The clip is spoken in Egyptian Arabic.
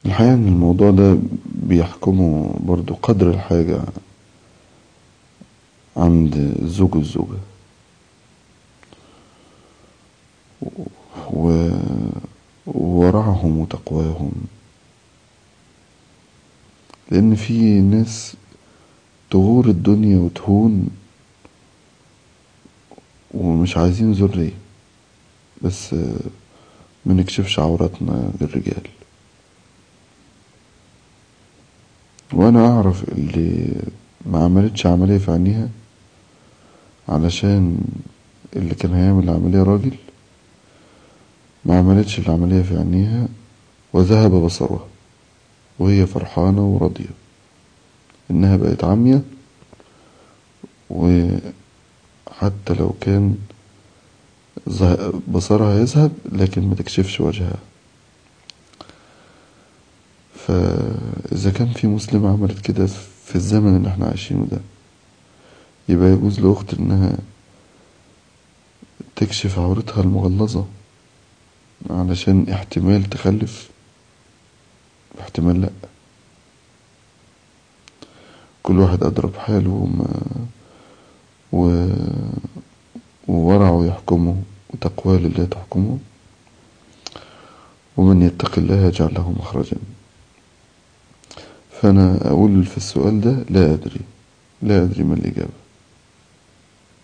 الحقيقة ان الموضوع ده بيحكمه برضو قدر الحاجة عند الزوج والزوجة و وورعهم وتقواهم لأن في ناس تغور الدنيا وتهون ومش عايزين ذرية بس منكشفش عوراتنا للرجال وانا اعرف اللي ما عملتش عملية في عينيها علشان اللي كان هيعمل العملية راجل ما عملتش العملية في عينيها وذهب بصرها وهي فرحانة وراضية انها بقت عمية وحتى لو كان بصرها يذهب لكن ما تكشفش وجهها فإذا كان في مسلمة عملت كده في الزمن اللي احنا عايشينه ده يبقى يجوز لأخت إنها تكشف عورتها المغلظة علشان احتمال تخلف احتمال لأ كل واحد أدرى بحاله وما و وورعه يحكمه وتقوى لله تحكمه ومن يتق الله يجعل له مخرجا فأنا أقول في السؤال ده لا أدري لا أدري ما الإجابة